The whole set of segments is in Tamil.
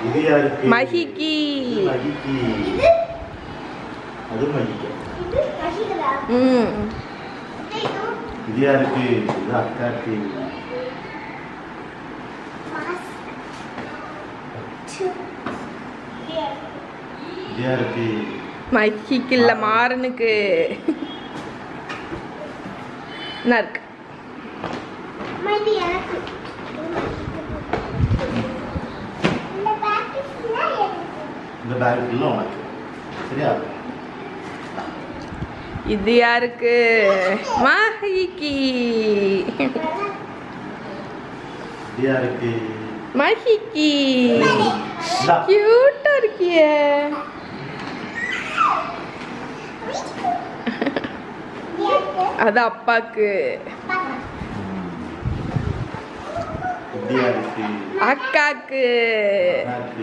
இது யாருக்கு மஹிக்கி இது மகிக்கு இது அது மகிக்க இது மகிதா ம் இது இது யாருக்கு இது அக்காக்கு மாஸ் டூ இது யாருக்கு மஹிக்கு இல்ல மாறனுக்கு என்ன இருக்கு அம்மா இது எனக்கு இந்த பேக்கெட் ஃபுல்லா எனக்கு இந்த பேக் இல்லை உனக்கு சரியா இது யாருக்கு மஹிக்கி இது யாருக்கு மஹிக்கி இந்தா. கியூட்டா இருக்கியே இது எனக்கு அது அப்பாக்கு இது யாருக்கு அக்காக்கு அக்காக்கு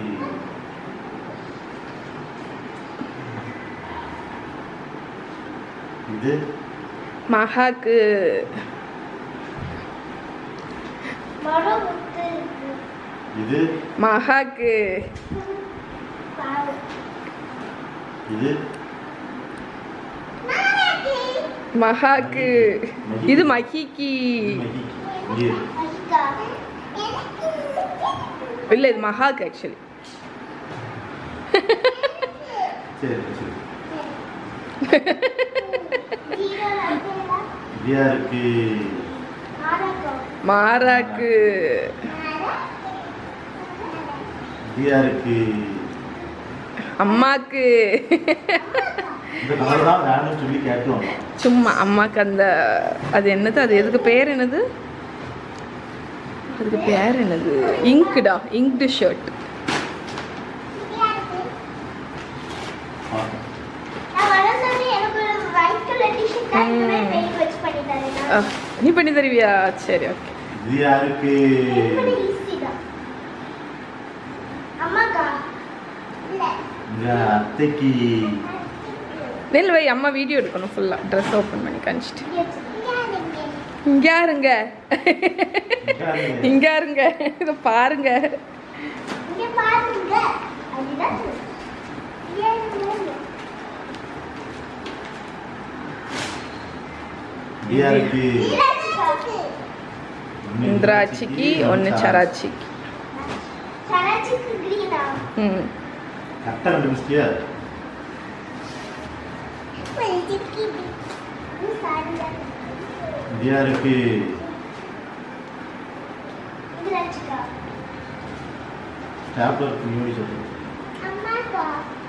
இது மகாக்கு மரம் முத்து இருக்கு இது மகாக்கு பாவு இது நானே மகாக்கு இது மஹிக்கு மகிக்கு இங்கே இரு. அக்கா எனக்கு இல்ல இது மகாக்கு ஆக்சுவலி சரி சரி ஜீரோ இருக்குல்ல இது யாருக்கு ஆரக்கம் மாறாக்கு இது யாருக்கு அம்மாக்கு இந்த கலர் தான் வேணும்னு சொல்லி கேட்டு வந்தோம் சும்மா அம்மாக்கு அந்த அது என்னது அது எதுக்கு பேர் என்னது அதுக்கு பேர் என்னது இங்க்டா இங்க்டு ஷர்ட் இது யாருக்கு நான் வரசொல்லி எனக்கு ஒரு ஒயிட் கலர் டிஷர்ட் அதுவே பெயிண்ட் வச்சு பண்ணி தரேன் நீ பண்ணி தருவியா சரி ஓகே இது யாருக்கு எப்படி ஈஸி தான் அம்மாக்கா இல்ல இந்த அத்தைக்கு நெல் வை அம்மா வீடியோ எடுக்கணும் ஃபுல்லாக ட்ரெஸ் ஓப்பன் பண்ணி காமிச்சிட்டு இங்க இருக்கு. இங்கே இங்க இருக்கு. இருங்க இங்கே இருங்க இதை பாருங்க இங்க பாருங்க அதுதான் சொல்லு. இங்க இருக்கு. இது யாருக்கு இராச்சிக்கா. ஒண்ணு இந்திராட்சிக்கு ஒன்று சராட்சிக்கு சராச்சிக்கு கிரீனா ம் கரெக்டாக கண்டுபிடிச்சிட்டியா மல்டிக்கு இது சாரியா இது யாருக்கு இது ராச்சிக்கா ஸ்டாப்லர் நியூ சொல்லு அம்மாக்கா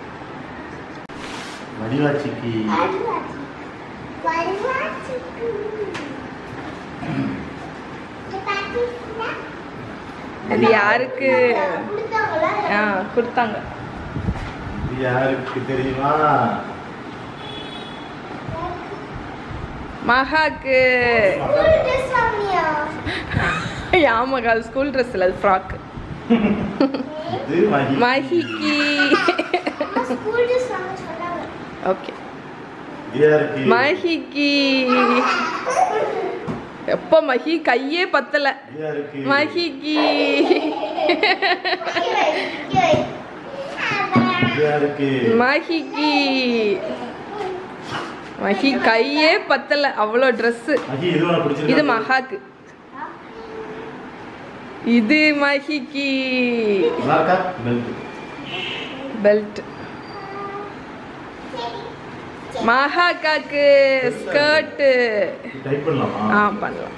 வடிவாட்சிக்கு வருவாச்சி வருவாச்சிக்கு இந்த பாக்கெட்ல அது யாருக்கு கொடுத்தாங்களா ஆ கொடுத்தாங்க இது யாருக்கு தெரியுமா மகாக்கு ஸ்கூல் ட்ரெஸ் வாங்கினியா ஆமாக்கா அது ஸ்கூல் ட்ரெஸ் இல்லை அது ஃப்ராக் இது மகி மஹிக்கு அம்மா ஸ்கூல் ட்ரெஸ் வாங்க சொன்னாங்க ஓகே இது யாருக்கு மஹிக்கு எப்போ மஹி கையே பத்தல இது யாருக்கு மஹிக்கு இது யாருக்கு மஹிக்கு மஹி கையே பத்தல அவ்வளோ ட்ரெஸ்ஸு மகி இது உனக்கு பிடிச்சிருக்கா இது மகாக்கு இது மஹிக்கு நல்லா இருக்கா பெல்ட் பெல்ட் மகாக்காக்கு ஸ்கர்ட்டு டைப் பண்ணலாமா ஆ பண்ணலாம்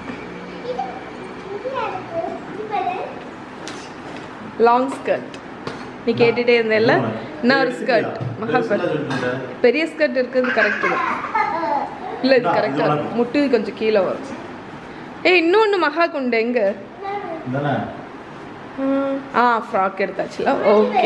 லாங் ஸ்கர்ட் நீ கேட்டுட்டே இருந்தேல்ல இன்னும் ஒரு ஸ்கர்ட் மகா பெரிய ஸ்கர்ட் இருக்கிறது கரெக்டு தான் இல்லை இது இந்தா, இது கரெக்டாக உனக்கு. முட்டு கொஞ்சம் கீழே வரும் ஏய் இன்னொன்று மகா கொண்டு எங்க தானே ம், ஆ ஃப்ராக் எடுத்தாச்சுல ஓகே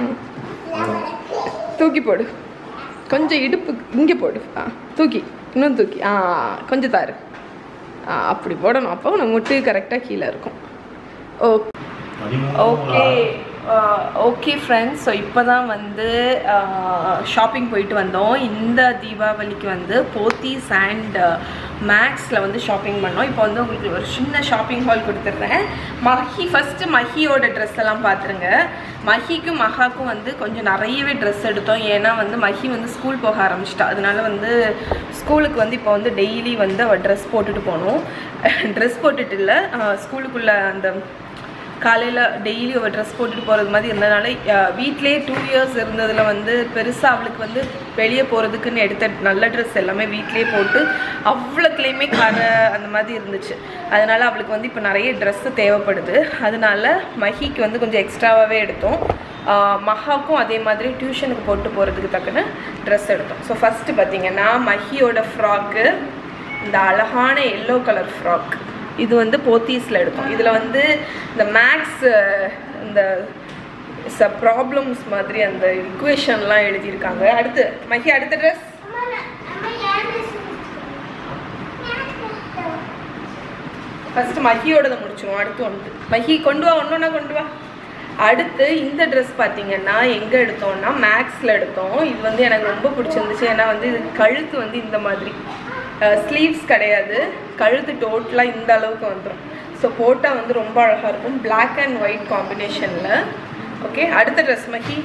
தூக்கி போடு கொஞ்சம் இடுப்பு இங்கே போடு ஆ தூக்கி இன்னும் தூக்கி ஆ கொஞ்சம் தாரு ஆ அப்படி போடணும் அப்போ நம்ம முட்டு கரெக்டாக கீழே இருக்கும் oh okay okay friends so இப்போ தான் வந்து ஷாப்பிங் போயிட்டு வந்தோம் இந்த தீபாவளிக்கு வந்து போத்தீஸ் அண்ட் மேக்ஸில் வந்து ஷாப்பிங் பண்ணோம் இப்போ வந்து உங்களுக்கு ஒரு சின்ன ஷாப்பிங் ஹால் கொடுத்துட்றேன் மஹி ஃபஸ்ட்டு மஹியோட ட்ரெஸ் எல்லாம் பார்த்துருங்க மஹிக்கும் மஹாக்கும் வந்து கொஞ்சம் நிறையவே ட்ரெஸ் எடுத்தோம் ஏன்னா வந்து மஹி வந்து ஸ்கூல் போக ஆரம்பிச்சிட்டா அதனால வந்து ஸ்கூலுக்கு வந்து இப்போ வந்து டெய்லி வந்து அவள் ட்ரெஸ் போட்டுட்டு போகணும் ட்ரெஸ் போட்டுட்டு இல்லை ஸ்கூலுக்குள்ளே அந்த காலையில் டெய்லி அவள் ட்ரெஸ் போட்டுட்டு போகிறது மாதிரி இருந்ததுனால வீட்டிலே டூ இயர்ஸ் இருந்ததில் வந்து பெருசாக அவளுக்கு வந்து வெளியே போகிறதுக்குன்னு எடுத்த நல்ல ட்ரெஸ் எல்லாமே வீட்டிலேயே போட்டு அவ்வளோக்குலேயுமே கரை அந்த மாதிரி இருந்துச்சு அதனால் அவளுக்கு வந்து இப்போ நிறைய ட்ரெஸ்ஸு தேவைப்படுது அதனால மஹிக்கு வந்து கொஞ்சம் எக்ஸ்ட்ராவாகவே எடுத்தோம் ஆஹ் மஹாக்கும் அதே மாதிரி டியூஷனுக்கு போட்டு போகிறதுக்கு தக்கன ட்ரெஸ் எடுத்தோம் ஸோ ஃபஸ்ட்டு பார்த்தீங்கன்னா மஹியோட ஃப்ராக்கு இந்த அழகான எல்லோ கலர் ஃப்ராக் இது வந்து போத்தீஸில் எடுத்தோம் இதில் வந்து இந்த மேக்ஸ் இந்த ச ப்ராப்ளம்ஸ் மாதிரி அந்த இக்குவேஷன்லாம் எழுதியிருக்காங்க அடுத்து மஹி அடுத்த ட்ரெஸ் அம்மா நான் அம்மா ஏன் dress கொடுத்தீங்க? ஃபர்ஸ்ட் மஹியோடதை முடிச்சிருவோம் அடுத்து ஒன்று மஹி கொண்டு வா ஒன்றா கொண்டு வா அடுத்து இந்த ட்ரெஸ் பார்த்தீங்கன்னா எங்கே எடுத்தோம்னா மேக்ஸில் எடுத்தோம் இது வந்து எனக்கு ரொம்ப பிடிச்சிருந்துச்சு ஏன்னா வந்து இது கழுத்து வந்து இந்த மாதிரி ஸ்லீவ்ஸ் கிடையாது கழுத்து டோட்டலாக இந்த அளவுக்கு வந்துடும் ஸோ போட்டால் வந்து ரொம்ப அழகாக இருக்கும் Black அண்ட் ஒயிட் காம்பினேஷனில் ஓகே அடுத்த ட்ரெஸ் மஹி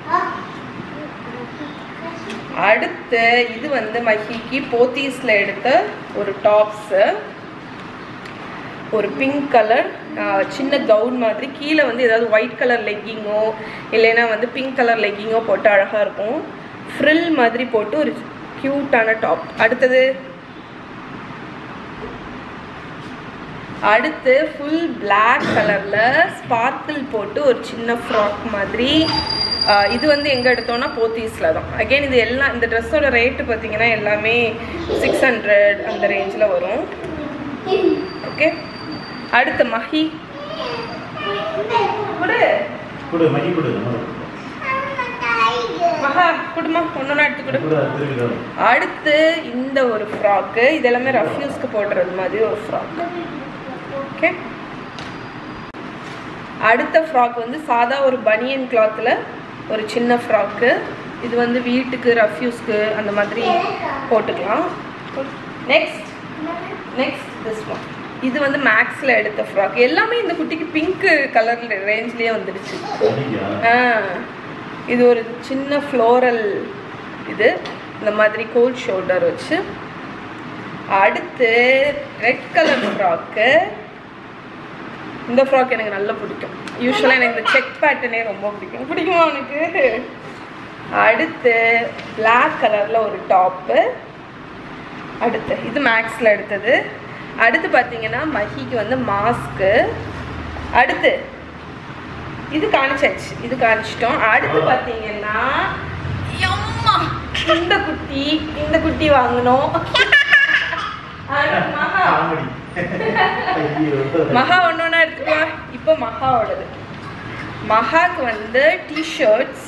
அடுத்து இது வந்து மஹிக்கு போத்தீஸில் எடுத்த ஒரு டாப்ஸு ஒரு பிங்க் கலர் சின்ன கவுன் மாதிரி கீழே வந்து ஏதாவது ஒயிட் கலர் லெக்கிங்கோ இல்லைன்னா வந்து பிங்க் கலர் லெக்கிங்கோ போட்டு அழகாக இருக்கும் ஃப்ரில் மாதிரி போட்டு ஒரு க்யூட்டான டாப் அடுத்தது அடுத்து ஃபுல் Black கலரில் ஸ்பார்க்கிள் போட்டு ஒரு சின்ன ஃப்ராக் மாதிரி ஆஹ் இது வந்து எங்கே எடுத்தோம்னா போத்தீஸில் தான் அகைன் இது எல்லாம் இந்த ட்ரெஸ்ஸோட ரேட்டு பார்த்தீங்கன்னா எல்லாமே சிக்ஸ் ஹண்ட்ரட் அந்த ரேஞ்சில் வரும் ஓகே அடுத்து மஹி கொடு கொடு மகி கொடு நம்ம மஹா குடுமா ஒன்று எடுத்து கொடு கொடு அது திருப்பி தரும். அடுத்து இந்த ஒரு ஃப்ராக்கு இது எல்லாமே ரஃப்யூஸ்க்கு போடுறது மாதிரி ஒரு ஃப்ராக் ஓகே அடுத்த ஃப்ராக் வந்து சாதா ஒரு பனியன் கிளாத்தில் ஒரு சின்ன ஃப்ராக்கு இது வந்து வீட்டுக்கு ரஃப்யூஸ்க்கு அந்த மாதிரி போட்டுக்கலாம் நெக்ஸ்ட் நெக்ஸ்ட் திஸ் ஒன் இது வந்து மேக்ஸில் எடுத்த ஃப்ராக் எல்லாமே இந்த குட்டிக்கு பிங்க் கலர் ரேஞ்ச்லேயே வந்துடுச்சு மகியா? ஆ இது ஒரு சின்ன ஃப்ளோரல் இது இந்த மாதிரி கோல் ஷோல்டர் வச்சு அடுத்து ரெட் கலர் ஃப்ராக்கு இந்த ஃப்ராக் எனக்கு நல்லா பிடிக்கும் யூஸ்வலாக எனக்கு இந்த செக் பேட்டர்னே ரொம்ப பிடிக்கும் பிடிக்குமா உனக்கு அடுத்து Black கலரில் ஒரு டாப்பு அடுத்து இது மேக்ஸில் எடுத்தது அடுத்து பார்த்தீங்கன்னா மஹிக்கு வந்து மாஸ்க்கு அடுத்து இது காணிச்சாச்சு இது காணிச்சிட்டோம் அடுத்து பார்த்தீங்கன்னா எம்மா இந்த குட்டி இந்த குட்டி வாங்கினோம் அடுத்து மகா காமெடி. ஐயோ. மகா ஒன்று ஒன்றா எடுத்துக்கோ இப்போ மகாவோடது மகாக்கு வந்து டிஷர்ட்ஸ்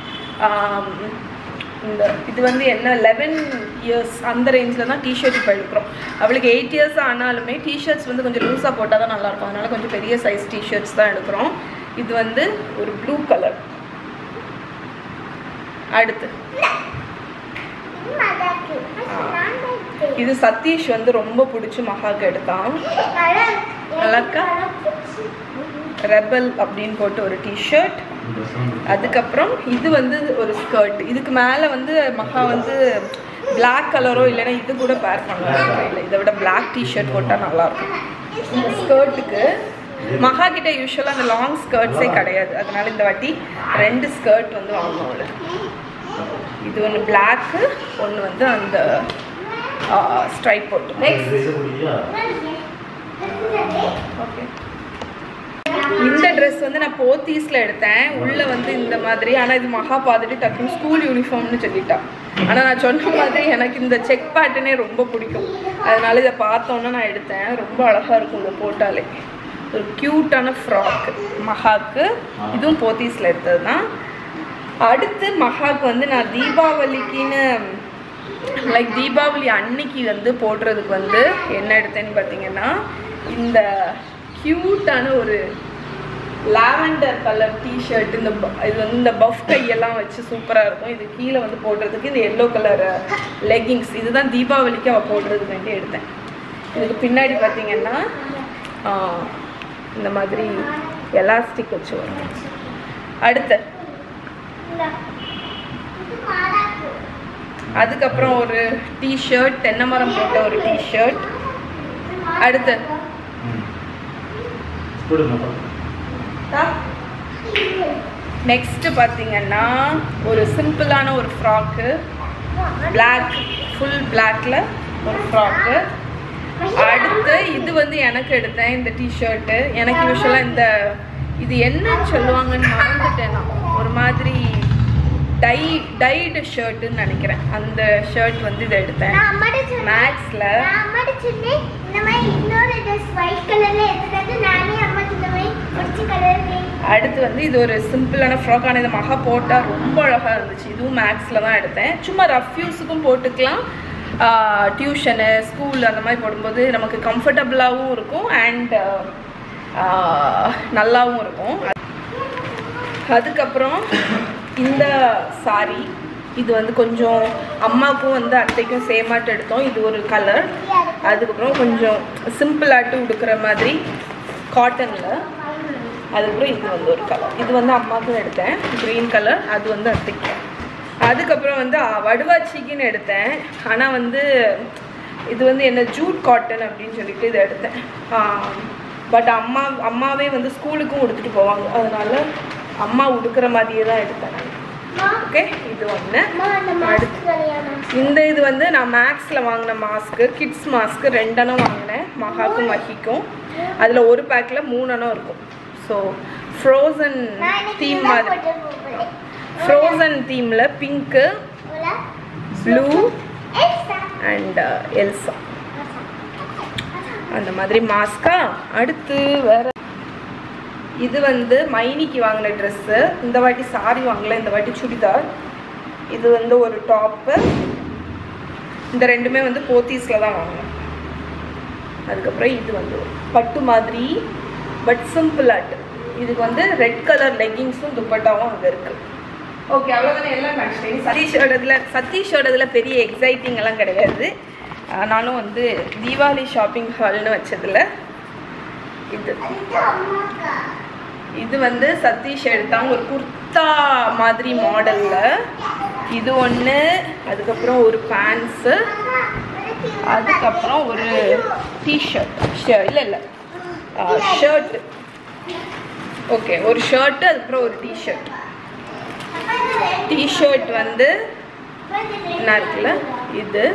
இந்த இது வந்து என்ன லெவன் இயர்ஸ் அந்த ரேஞ்சில் தான் டிஷர்ட் இப்போ எடுக்கிறோம் அவளுக்கு எயிட் இயர்ஸ் ஆனாலுமே டிஷர்ட்ஸ் வந்து கொஞ்சம் லூஸாக போட்டால் தான் நல்லாயிருக்கும் அதனால கொஞ்சம் பெரிய சைஸ் டிஷர்ட்ஸ் தான் எடுக்கிறோம் இது வந்து ஒரு ப்ளூ கலர் அடுத்து இது சதீஷ் வந்து ரொம்ப பிடிச்சி மகாக்கு எடுத்தான் நல்லா இருக்கா? ரெபல் அப்படின்னு போட்டு ஒரு டிஷர்ட் இந்த sound. அதுக்கப்புறம் இது வந்து ஒரு ஸ்கர்ட் இதுக்கு மேலே வந்து மகா வந்து Black கலரோ இல்லைன்னா இது கூட பேர் பண்ணலாம் இல்லை இதை விட Black டிஷர்ட் போட்டால் நல்லாயிருக்கும் இந்த ஸ்கர்ட்டுக்கு மகா கிட்ட யூஸ்வலாக அந்த லாங் ஸ்கர்ட்ஸே கிடையாது அதனால இந்த வாட்டி ரெண்டு ஸ்கர்ட் வந்து வாங்கணும் அவளுக்கு இது ஒன்று பிளாக்கு ஒன்று வந்து அந்த ஸ்ட்ரைப் போட்டு நெக்ஸ்ட் பேசக்கூடியா? ஓகே இந்த ட்ரெஸ் வந்து நான் போத்தீஸில் எடுத்தேன் உள்ளே வந்து இந்த மாதிரி ஆனால் இது மகா பார்த்துட்டு டக்குன்னு ஸ்கூல் யூனிஃபார்ம்னு சொல்லிட்டா ஆனால் நான் சொன்ன மாதிரி எனக்கு இந்த செக் பேட்டர்னே ரொம்ப பிடிக்கும் அதனால இதை பார்த்தோன்னே நான் எடுத்தேன் ரொம்ப அழகாக இருக்கும் இதை போட்டாலே ஒரு க்யூட்டான ஃப்ராக் மகாக்கு இதுவும் போத்தீஸில் எடுத்தது தான் அடுத்து மகாக்கு வந்து நான் தீபாவளிக்குன்னு லைக் தீபாவளி அன்னைக்கு வந்து போடுறதுக்கு வந்து என்ன எடுத்தேன்னு பார்த்தீங்கன்னா இந்த க்யூட்டான ஒரு லாவெண்டர் கலர் டிஷர்ட் இந்த bu- இது வந்து இந்த பஃப் கையெல்லாம் வச்சு சூப்பராக இருக்கும் இது கீழே வந்து போடுறதுக்கு இந்த எல்லோ கலர் லெகிங்ஸ் இதுதான் தீபாவளிக்கு அவள் போடுறதுக்கு வேண்டி எடுத்தேன் இதுக்கு பின்னாடி பார்த்தீங்கன்னா ஆஹ், இந்த மாதிரி எலாஸ்டிக் வச்சு வரும் அடுத்து இந்த இது மாடாக்கு அதுக்கப்புறம் ஒரு டிஷர்ட் தென்னை மரம் போட்ட ஒரு டிஷர்ட் அடுத்து ம். கொடுங்க நெக்ஸ்ட் பார்த்தீங்கன்னா ஒரு சிம்பிளான ஒரு ஃப்ராக்கு பிளாக் ஃபுல் பிளாக்ல ஒரு ஃப்ராக்கு அடுத்து இது வந்து எனக்கு எடுத்தேன் இந்த டிஷர்ட்டு எனக்கு யூஸ்வலாக இந்த இது என்னன்னு சொல்லுவாங்கன்னு மறந்துட்டேன் நான் ஒரு மாதிரி டை டைடு ஷர்ட்டுன்னு நினைக்கிறேன் அந்த ஷர்ட் வந்து இதை எடுத்தேன் நான் அம்மாட்ட சொன்னேன் மேக்ஸில் நான் அம்மாட்ட சொன்னேன் இந்த மாதிரி இன்னொரு ட்ரெஸ் ஒயிட் கலர்ல எடுத்தது நானே அம்மாக்கு இந்த மாதிரி பிடிச்ச கலர் அடுத்து வந்து இது ஒரு சிம்பிளான ஃப்ராக் ஆனால் இது மகா போட்டால் ரொம்ப அழகாக இருந்துச்சு இதுவும் மேக்ஸில் தான் எடுத்தேன் சும்மா ரஃப் யூஸுக்கும் போட்டுக்கலாம் டியூஷனு ஸ்கூல் அந்த மாதிரி போடும்போது நமக்கு கம்ஃபர்டபுளாகவும் இருக்கும் அண்ட் நல்லாவும் இருக்கும் அதுக்கப்புறம் இந்த சாரி இது வந்து கொஞ்சம் அம்மாவுக்கும் வந்து அத்தைக்கும் சேமாட்டு எடுத்தோம் இது ஒரு கலர் அதுக்கப்புறம் கொஞ்சம் சிம்பிளாட்டு உடுக்கிற மாதிரி காட்டனில் அதுக்கப்புறம் இது வந்து ஒரு கலர் இது வந்து அம்மாவுக்கும் எடுத்தேன் க்ரீன் கலர் அது வந்து அத்தைக்கு அதுக்கப்புறம் வந்து அ, வடுவாச்சிக்குன்னு எடுத்தேன் ஆனால் வந்து இது வந்து என்ன ஜூட் காட்டன் அப்படின்னு சொல்லிட்டு இதை எடுத்தேன் பட் அம்மா அம்மாவே வந்து ஸ்கூலுக்கும் உடுத்துட்டு போவாங்க அதனால அம்மா உடுக்கிற மாதிரியே தான் எடுத்தேன் ஓகே இது ஒன்று அம்மா அந்த மாஸ்க் கல்யாணம் இந்த இது வந்து நான் மேக்ஸில் வாங்கின மாஸ்க்கு கிட்ஸ் மாஸ்க்கு ரெண்டெண்ணம் வாங்கினேன் மகாக்கும் மஹிக்கும் அதில் ஒரு பேக்கில் மூணெண்ணம் இருக்கும் ஸோ ஃப்ரோசன் நான் இன்னைக்கு தீம் இதுதான் மாதிரி போட்டு போகிறேன் ஃப்ரோசன் தீமில் பிங்க்கு ஓலா ப்ளூ எக்ஸ்ட்ரா அண்ட் எல்சா அந்த மாதிரி மாஸ்கா அடுத்து வேற இது வந்து மைனிக்கு வாங்கின ட்ரெஸ்ஸு இந்த வாட்டி சாரி வாங்கல இந்த வாட்டி சுடிதார் இது வந்து ஒரு டாப்பு இந்த ரெண்டுமே வந்து போத்தீஸில் தான் வாங்கினேன் அதுக்கப்புறம் இது வந்து பட்டு மாதிரி பட் சிம்பிள் ஆட்டு இதுக்கு வந்து ரெட் கலர் லெகிங்ஸும் துப்பட்டாவும் அங்கே இருக்குது ஓகே அவ்வளோதானே எல்லாம் காமிச்சிட்டேன் சதீஷோடதுல சதீஷோடதுல பெரிய எக்ஸைட்டிங் எல்லாம் கிடையாது ஆனாலும் வந்து தீபாவளி ஷாப்பிங் ஹால்னு வச்சதுல இது இது அம்மாக்கா இது வந்து சதீஷ் எடுத்தாங்க ஒரு குர்தா மாதிரி மாடலில் இது ஒன்று அதுக்கப்புறம் ஒரு பேண்ட்ஸு அதுக்கப்புறம் ஒரு டிஷர்ட் இல்லை இல்லை ஷர்ட் ஓகே ஒரு ஷர்ட்டு அதுக்கப்புறம் ஒரு டிஷர்ட் டிஷர்ட் வந்து என்ன இருக்குல்ல இது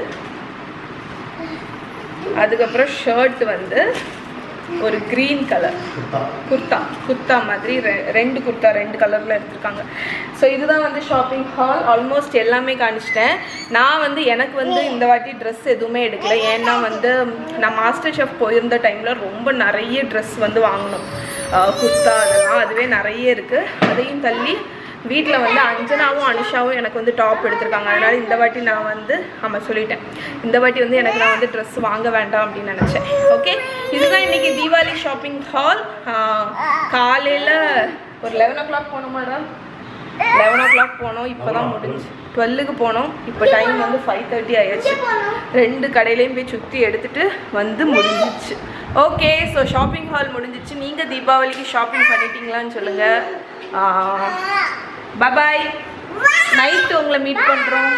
அதுக்கப்புறம் ஷர்ட் வந்து ஒரு க்ரீன் கலர் குர்தா குர்தா குர்தா மாதிரி ரெ- ரெண்டு குர்தா ரெண்டு கலரில் எடுத்திருக்காங்க ஸோ இதுதான் வந்து ஷாப்பிங் ஹால் ஆல்மோஸ்ட் எல்லாமே காணிச்சிட்டேன் நான் வந்து எனக்கு வந்து இந்த வாட்டி ட்ரெஸ் எதுவுமே எடுக்கல ஏன்னா வந்து நான் மாஸ்டர் ஷெஃப் போயிருந்த டைமில் ரொம்ப நிறைய ட்ரெஸ் வந்து வாங்கினோம் அஹ் குர்தா அதெல்லாம் அதுவே நிறைய இருக்குது அதையும் தள்ளி வீட்டில் வந்து அஞ்சனாவும் அனுஷாவும் எனக்கு வந்து டாப் எடுத்திருக்காங்க அதனால இந்த வாட்டி நான் வந்து ஆமாம் சொல்லிட்டேன் இந்த வாட்டி வந்து எனக்கு நான் வந்து ட்ரெஸ் வாங்க வேண்டாம் அப்படின்னு நினச்சேன் ஓகே இதுதான் இன்னைக்கு தீபாவளி ஷாப்பிங் ஹால் காலையில் ஒரு லெவன் ஓ கிளாக் போனோமாடா லெவன் ஓ கிளாக் போனோம் இப்போ தான் முடிஞ்சு டுவெல்லுக்கு போனோம் இப்போ டைம் வந்து ஃபைவ் தேர்ட்டி ஆயிடுச்சு ரெண்டு கடையிலையும் போய் சுற்றி எடுத்துட்டு வந்து முடிஞ்சிச்சு ஓகே ஸோ ஷாப்பிங் ஹால் முடிஞ்சிச்சு நீங்கள் தீபாவளிக்கு ஷாப்பிங் பண்ணிட்டீங்களான்னு சொல்லுங்கள் பபாய் நைட்டு உங்களை மீட் பண்ணுறோம்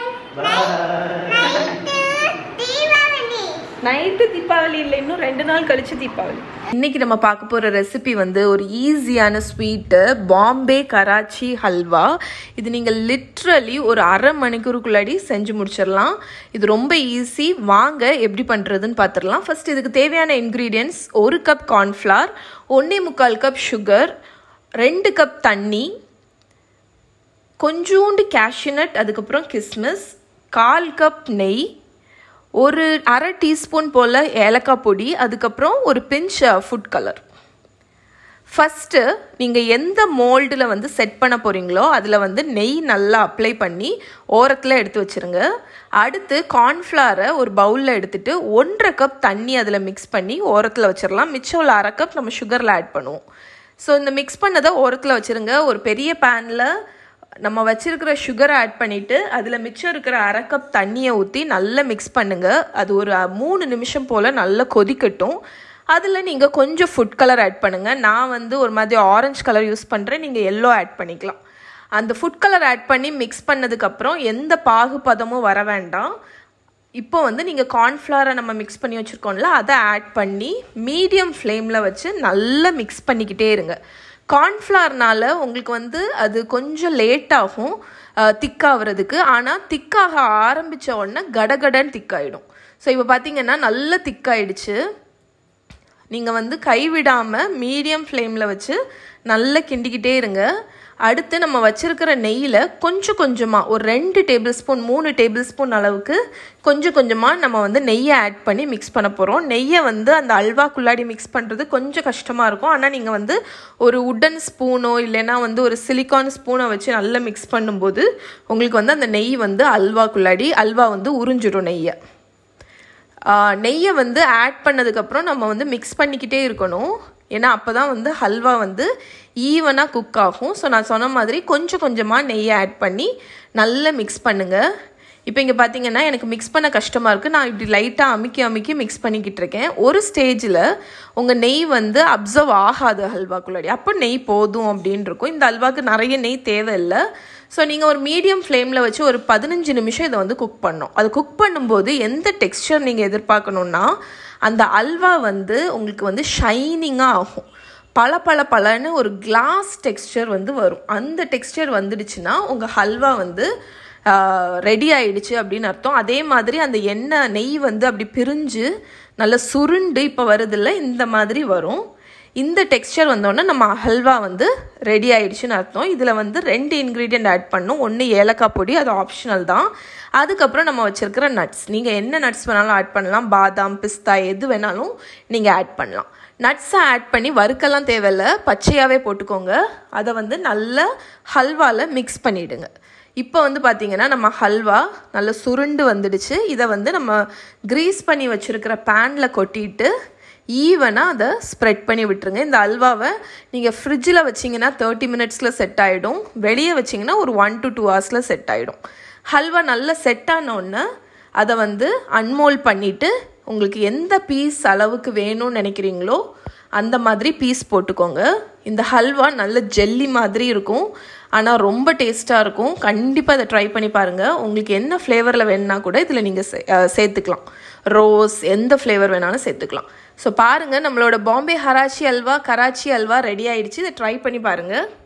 தீபாவளி நைட்டு தீபாவளி இல்லை இன்னும் ரெண்டு நாள் கழிச்சு தீபாவளி இன்னைக்கு நம்ம பார்க்க போகிற ரெசிபி வந்து ஒரு ஈஸியான ஸ்வீட்டு பாம்பே கராச்சி ஹல்வா இது நீங்கள் லிட்ரலி ஒரு அரை மணிக்கூருக்குள்ளாடி செஞ்சு முடிச்சிடலாம் இது ரொம்ப ஈஸி வாங்க எப்படி பண்ணுறதுன்னு பார்த்துடலாம் ஃபர்ஸ்ட் இதுக்கு தேவையான இன்க்ரீடியன்ஸ் ஒரு கப் கார்ன்ஃப்ளவர் ஒன்றே முக்கால் கப் சுகர் ரெண்டு கப் தண்ணி கொஞ்சூண்டு கேஷ்யூநட் அதுக்கப்புறம் கிஸ்மிஸ் கால் கப் நெய் ஒரு அரை டீஸ்பூன் போல் ஏலக்காய் பொடி அதுக்கப்புறம் ஒரு பிஞ்ச் ஃபுட் கலர் ஃபஸ்ட்டு நீங்கள் எந்த மோல்டில் வந்து செட் பண்ண போகிறீங்களோ அதில் வந்து நெய் நல்லா அப்ளை பண்ணி ஓரத்தில் எடுத்து வச்சுருங்க அடுத்து கார்ன்ஃப்ளவரை ஒரு பவுலில் எடுத்துட்டு ஒன்றரை கப் தண்ணி அதில் மிக்ஸ் பண்ணி ஓரத்தில் வச்சிடலாம் மிச்சம் உள்ள அரை கப் நம்ம சுகரில் ஆட் பண்ணுவோம் ஸோ இந்த மிக்ஸ் பண்ணதை ஓரத்தில் வச்சுருங்க ஒரு பெரிய பேனில் நம்ம வச்சிருக்கிற சுகரை ஆட் பண்ணிவிட்டு அதில் மிச்சம் இருக்கிற அரை கப் தண்ணியை ஊற்றி நல்லா மிக்ஸ் பண்ணுங்கள் அது ஒரு மூணு நிமிஷம் போல் நல்லா கொதிக்கட்டும் அதில் நீங்கள் கொஞ்சம் ஃபுட் கலர் ஆட் பண்ணுங்கள் நான் வந்து ஒரு மாதிரி ஆரஞ்சு கலர் யூஸ் பண்ணுறேன் நீங்கள் எல்லோ ஆட் பண்ணிக்கலாம் அந்த ஃபுட் கலர் ஆட் பண்ணி மிக்ஸ் பண்ணதுக்கப்புறம் எந்த பாகுபதமும் வர வேண்டாம் இப்போ வந்து நீங்கள் கார்ன்ஃப்ளவரை நம்ம மிக்ஸ் பண்ணி வச்சுருக்கோம்ல அதை ஆட் பண்ணி மீடியம் ஃப்ளேமில் வச்சு நல்லா மிக்ஸ் பண்ணிக்கிட்டே இருங்க கார்ன்ஃப்ளவர்னால உங்களுக்கு வந்து அது கொஞ்சம் லேட் ஆகும் திக்காகிறதுக்கு ஆனால் திக்காக ஆரம்பித்த உடனே கடகடன்னு திக்காயிடும் ஸோ இப்போ பார்த்தீங்கன்னா நல்லா திக்காயிடுச்சு நீங்கள் வந்து கைவிடாமல் மீடியம் ஃப்ளேமில் வச்சு நல்லா கிண்டிக்கிட்டே இருங்க அடுத்து நம்ம வச்சுருக்கிற நெய்யில் கொஞ்சம் கொஞ்சமாக ஒரு ரெண்டு டேபிள் ஸ்பூன் மூணு டேபிள் ஸ்பூன் அளவுக்கு கொஞ்சம் கொஞ்சமாக நம்ம வந்து நெய்யை ஆட் பண்ணி மிக்ஸ் பண்ண போகிறோம் நெய்யை வந்து அந்த அல்வாக்குள்ளாடி மிக்ஸ் பண்ணுறது கொஞ்சம் கஷ்டமாக இருக்கும் ஆனால் நீங்கள் வந்து ஒரு உடன் ஸ்பூனோ இல்லைன்னா வந்து ஒரு சிலிக்கான் ஸ்பூனை வச்சு நல்லா மிக்ஸ் பண்ணும்போது உங்களுக்கு வந்து அந்த நெய் வந்து அல்வாக்குள்ளாடி அல்வா வந்து உறிஞ்சிடும் நெய்யை நெய்யை வந்து ஆட் பண்ணதுக்கப்புறம் நம்ம வந்து மிக்ஸ் பண்ணிக்கிட்டே இருக்கணும் ஏன்னா அப்போ தான் வந்து ஹல்வா வந்து ஈவனாக குக் ஆகும் ஸோ நான் சொன்ன மாதிரி கொஞ்சம் கொஞ்சமாக நெய்யை ஆட் பண்ணி நல்லா மிக்ஸ் பண்ணுங்கள் இப்போ இங்கே பார்த்தீங்கன்னா எனக்கு மிக்ஸ் பண்ண கஷ்டமாக இருக்குது நான் இப்படி லைட்டாக அமுக்கி அமுக்கி மிக்ஸ் பண்ணிக்கிட்டு இருக்கேன் ஒரு ஸ்டேஜில் உங்கள் நெய் வந்து அப்சர்வ் ஆகாது ஹல்வாக்குள்ளாடி அப்போ நெய் போதும் அப்படின்னு இருக்கும் இந்த அல்வாவுக்கு நிறைய நெய் தேவையில்லை ஸோ நீங்கள் ஒரு மீடியம் ஃப்ளேமில் வச்சு ஒரு பதினஞ்சு நிமிஷம் இதை வந்து குக் பண்ணணும் அது குக் பண்ணும்போது எந்த டெக்ஸ்டர் நீங்கள் எதிர்பார்க்கணுன்னா அந்த அல்வா வந்து உங்களுக்கு வந்து ஷைனிங்காக ஆகும் பல பல பலன்னு ஒரு கிளாஸ் டெக்ஸ்டர் வந்து வரும் அந்த டெக்ஸ்டர் வந்துடுச்சுன்னா உங்கள் ஹல்வா வந்து ரெடி ஆயிடுச்சு அப்படின்னு அர்த்தம் அதே மாதிரி அந்த எண்ணெய் நெய் வந்து அப்படி பிரிஞ்சு நல்லா சுருண்டு இப்போ வருதில்ல இந்த மாதிரி வரும் இந்த டெக்ஸ்டர் வந்தோடனே நம்ம ஹல்வா வந்து ரெடி ஆயிடுச்சுன்னு அர்த்தம் இதில் வந்து ரெண்டு இன்க்ரீடியன்ட் ஆட் பண்ணும் ஒன்று ஏலக்காய் பொடி அது ஆப்ஷனல் தான் அதுக்கப்புறம் நம்ம வச்சுருக்கிற நட்ஸ் நீங்கள் என்ன நட்ஸ் வேணாலும் ஆட் பண்ணலாம் பாதாம் பிஸ்தா எது வேணாலும் நீங்கள் ஆட் பண்ணலாம் நட்ஸை ஆட் பண்ணி வறுக்கெல்லாம் தேவையில்ல பச்சையாகவே போட்டுக்கோங்க அதை வந்து நல்ல ஹல்வாவில் மிக்ஸ் பண்ணிவிடுங்க இப்போ வந்து பார்த்தீங்கன்னா நம்ம ஹல்வா நல்லா சுருண்டு வந்துடுச்சு இதை வந்து நம்ம க்ரீஸ் பண்ணி வச்சுருக்கிற பேனில் கொட்டிட்டு ஈவனாக அதை ஸ்ப்ரெட் பண்ணி விட்டுருங்க இந்த அல்வாவை நீங்கள் ஃப்ரிட்ஜில் வச்சிங்கன்னா தேர்ட்டி மினிட்ஸில் செட் ஆகிடும் வெளியே வச்சிங்கன்னா ஒரு ஒன் டு டூ ஹவர்ஸில் செட் ஆகிடும் ஹல்வா நல்லா செட் ஆனோடனே அதை வந்து அன்மோல் பண்ணிவிட்டு உங்களுக்கு எந்த பீஸ் அளவுக்கு வேணும்னு நினைக்கிறீங்களோ அந்த மாதிரி பீஸ் போட்டுக்கோங்க இந்த ஹல்வா நல்ல ஜெல்லி மாதிரி இருக்கும் ஆனால் ரொம்ப டேஸ்ட்டாக இருக்கும் கண்டிப்பாக இதை ட்ரை பண்ணி பாருங்கள் உங்களுக்கு என்ன ஃப்ளேவரில் வேணுன்னா கூட இதில் நீங்கள் சேர்த்துக்கலாம் ரோஸ் எந்த ஃப்ளேவர் வேணாலும் சேர்த்துக்கலாம் ஸோ பாருங்கள் நம்மளோட பாம்பே ஹராச்சி அல்வா கராச்சி அல்வா ரெடி ஆயிடுச்சு இதை ட்ரை பண்ணி பாருங்கள்